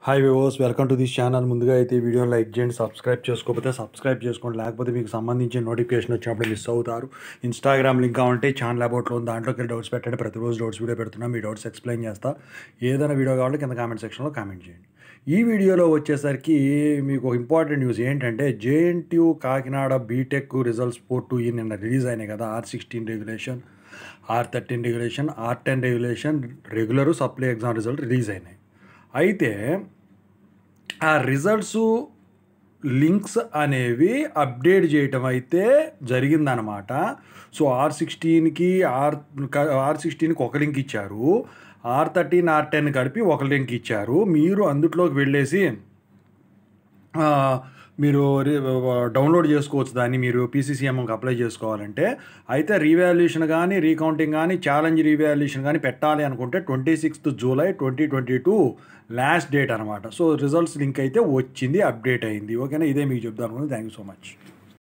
hi viewers welcome to this channel ముందుగా అయితే ఈ వీడియోని లైక్ చేయండి సబ్స్క్రైబ్ చేసుకోకపోతే సబ్స్క్రైబ్ చేసుకోండి లేకపోతే మీకు సంబంధించిన నోటిఫికేషన్ వచ్చినప్పుడు మిస్ అవుతారు ఇన్స్టాగ్రామ్ లింక్ కావాలంటే ఛానల్ అబౌట్లో ఉంది దాంట్లోకి వెళ్ళి డౌట్స్ పెట్టండి ప్రతిరోజు డౌట్స్ వీడియో పెడుతున్నా మీ డౌట్స్ ఎక్స్ప్లెయిన్ చేస్తా ఏదైనా వీడియో కావాలంటే కింద కామెంట్ సెక్షన్లో కామెంట్ చేయండి ఈ వీడియోలో వచ్చేసరికి మీకు ఒక ఇంపార్టెంట్ న్యూస్ ఏంటంటే JNTU Kakinada BTech results four two ఈ నిన్న రిలీజ్ అయినాయి కదా R sixteen regulation R thirteen regulation R ten regulation regular supply exam result release అయినాయి అయితే ఆ రిజల్ట్స్ లింక్స్ అనేవి అప్డేట్ చేయటం అయితే జరిగిందనమాట సో ఆర్ సిక్స్టీన్కి ఆర్ ఆర్ సిక్స్టీన్కి ఒక లింక్ ఇచ్చారు ఆర్ థర్టీన్ ఆర్ టెన్ కలిపి ఒక లింక్ ఇచ్చారు మీరు అందులోకి వెళ్ళేసి ఆ, మీరు రి- డౌన్లోడ్ చేసుకోవచ్చు దాన్ని మీరు పీసీసీఎంకి అప్లై చేసుకోవాలంటే అయితే రీవాల్యుయేషన్ కానీ రీకౌంటింగ్ కానీ ఛాలెంజ్ రీవాల్యుయేషన్ కానీ పెట్టాలి అనుకుంటే twenty sixth July twenty twenty two last date అనమాట సో రిజల్ట్స్ లింక్ అయితే వచ్చింది అప్డేట్ అయింది ఓకేనా ఇదే మీకు చెప్తాను థ్యాంక్ యూ సో మచ్